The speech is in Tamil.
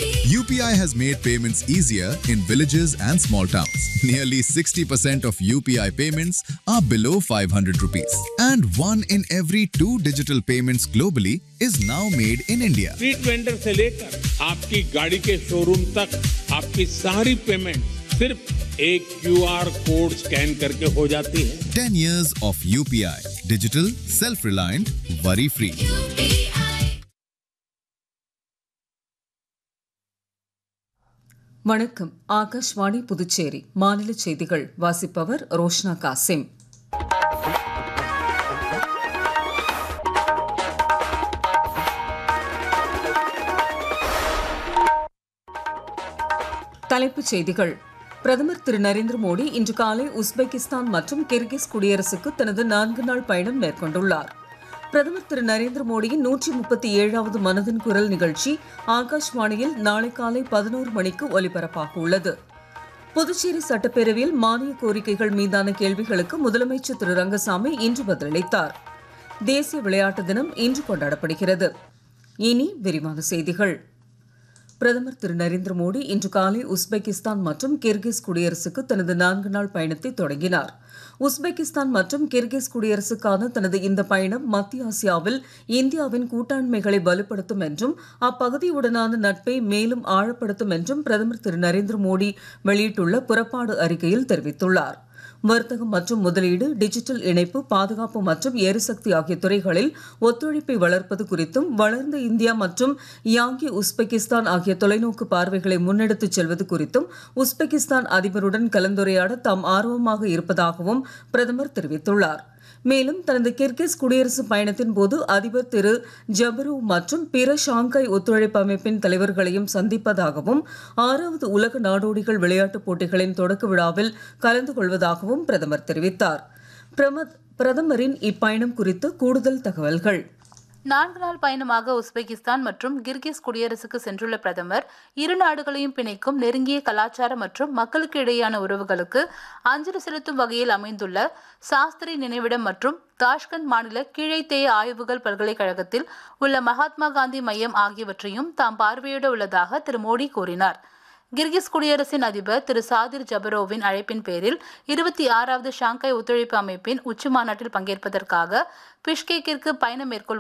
UPI has made payments easier in villages and small towns. Nearly 60% of UPI payments are below 500 rupees. And one in every two digital payments globally is now made in India. Street vendor से लेकर आपकी गाड़ी के शोरूम तक आपकी सारी पेमेंट सिर्फ एक क्यूआर कोड स्कैन करके हो जाती है 10 years of UPI. Digital, self-reliant, worry-free. வணக்கம் ஆகாஷ்வாணி புதுச்சேரி மாநில செய்திகள் வாசிப்பவர் ரோஷ்னா காசிம் தலைப்புச் செய்திகள் பிரதமர் திரு நரேந்திர மோடி இன்று காலை உஸ்பெகிஸ்தான் மற்றும் கிர்கிஸ் குடியரசுக்கு தனது நான்கு நாள் பயணம் மேற்கொண்டுள்ளார் பிரதமர் திரு நரேந்திர மோடியின் நூற்றி முப்பத்தி ஏழாவது மனதின் குரல் நிகழ்ச்சி ஆகாஷ்வாணியில் நாளை காலை பதினோரு மணிக்கு ஒலிபரப்பாக உள்ளது புதுச்சேரி சட்டப்பேரவையில் மானிய கோரிக்கைகள் மீதான கேள்விகளுக்கு முதலமைச்சர் திரு ரங்கசாமி இன்று பதிலளித்தார் தேசிய விளையாட்டு தினம் இன்று கொண்டாடப்படுகிறது இனி விரிவான செய்திகள் பிரதமர் திரு நரேந்திர மோடி இன்று காலை உஸ்பெகிஸ்தான் மற்றும் கிர்கிஸ் குடியரசுக்கு தனது நான்கு நாள் பயணத்தை தொடங்கினார் உஸ்பெகிஸ்தான் மற்றும் கிர்கிஸ் குடியரசுக்கான தனது இந்த பயணம் மத்திய ஆசியாவில் இந்தியாவின் கூட்டாண்மைகளை வலுப்படுத்தும் என்றும் அப்பகுதியுடனான நட்பை மேலும் ஆழப்படுத்தும் என்றும் பிரதமர் திரு நரேந்திர மோடி வெளியிட்டுள்ள புறப்பாடு அறிக்கையில் தெரிவித்துள்ளார் வர்த்தகம் மற்றும் முதலீடு டிஜிட்டல் இணைப்பு பாதுகாப்பு மற்றும் எரிசக்தி ஆகிய துறைகளில் ஒத்துழைப்பை வளர்ப்பது குறித்தும் வளர்ந்த இந்தியா மற்றும் யாங்கி உஸ்பெகிஸ்தான் ஆகிய தொலைநோக்கு பார்வைகளை முன்னெடுத்துச் செல்வது குறித்தும் உஸ்பெகிஸ்தான் அதிபருடன் கலந்துரையாட தாம் ஆர்வமாக இருப்பதாகவும் பிரதமர் தெரிவித்துள்ளார் மேலும் தனது கிர்கிஸ் குடியரசு பயணத்தின் போது அதிபர் திரு ஜபரு மற்றும் பிற ஷாங்காய் ஒத்துழைப்பு அமைப்பின் தலைவர்களையும் சந்திப்பதாகவும் ஆறாவது உலக நாடோடிகள் விளையாட்டுப் போட்டிகளின் தொடக்க விழாவில் கலந்து கொள்வதாகவும் பிரதமர் தெரிவித்தார் பிரம- பிரதமரின் இப்பயணம் குறித்து கூடுதல் தகவல்கள் நான்கு நாள் பயணமாக உஸ்பெகிஸ்தான் மற்றும் கிர்கிஸ் குடியரசுக்கு சென்றுள்ள பிரதமர் இரு நாடுகளையும் பிணைக்கும் நெருங்கிய கலாச்சார மற்றும் மக்களுக்கு இடையேயான உறவுகளுக்கு அஞ்சலி செலுத்தும் வகையில் அமைந்துள்ள சாஸ்திரி நினைவிடம் மற்றும் தாஷ்கண்ட் மாநில கீழைத்தேய ஆய்வுகள் பல்கலைக்கழகத்தில் உள்ள மகாத்மா காந்தி மையம் ஆகியவற்றையும் தாம் பார்வையிட உள்ளதாக திரு மோடி கூறினார் கிர்கிஸ் குடியரசின் அதிபர் திரு சாதிர் ஜபரோவின் அழைப்பின் பேரில் இருபத்தி ஆறாவது ஷாங்காய் ஒத்துழைப்பு அமைப்பின் உச்சி மாநாட்டில் பங்கேற்பதற்காக பிஷ்கேக்கிற்கு பயணம் மேற்கொள்வதாக